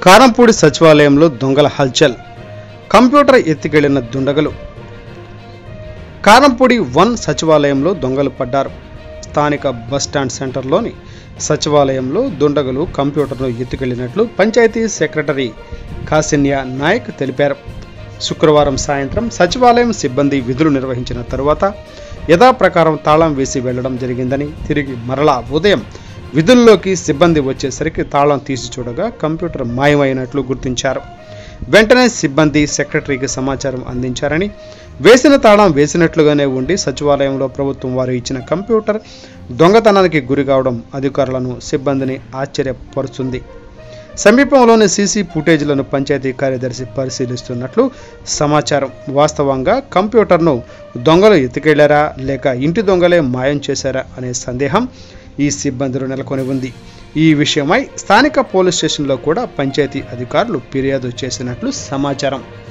కారంపూడి సచివాలయంలో దొంగల హల్చల్ కంప్యూటర్ ఎత్తికెళ్లిన దుండగలు కారంపూడి వన్ సచివాలయంలో దొంగలు పడ్డారు స్థానిక బస్టాండ్ సెంటర్లోని సచివాలయంలో దుండగులు కంప్యూటర్ను ఎత్తుకెళ్లినట్లు పంచాయతీ సెక్రటరీ కాసిన్యా నాయక్ తెలిపారు శుక్రవారం సాయంత్రం సచివాలయం సిబ్బంది విధులు నిర్వహించిన తరువాత యథాప్రకారం తాళం వేసి వెళ్లడం జరిగిందని తిరిగి మరలా ఉదయం విధుల్లోకి సిబ్బంది వచ్చేసరికి తాళం తీసి చూడగా కంప్యూటర్ మాయమైనట్లు గుర్తించారు వెంటనే సిబ్బంది సెక్రటరీకి సమాచారం అందించారని వేసిన తాళం వేసినట్లుగానే ఉండి సచివాలయంలో ప్రభుత్వం వారు ఇచ్చిన కంప్యూటర్ దొంగతనానికి గురి కావడం అధికారులను సిబ్బందిని ఆశ్చర్యపరుస్తుంది సమీపంలోని సీసీ ఫుటేజ్లను పంచాయతీ కార్యదర్శి పరిశీలిస్తున్నట్లు సమాచారం వాస్తవంగా కంప్యూటర్ను దొంగలు ఎత్తుకెళ్లారా లేక ఇంటి దొంగలే మాయం చేశారా అనే సందేహం ఈ సిబ్బందిలో నెలకొని ఉంది ఈ విషయమై స్థానిక పోలీస్ స్టేషన్లో కూడా పంచాయతీ అధికారులు ఫిర్యాదు చేసినట్లు సమాచారం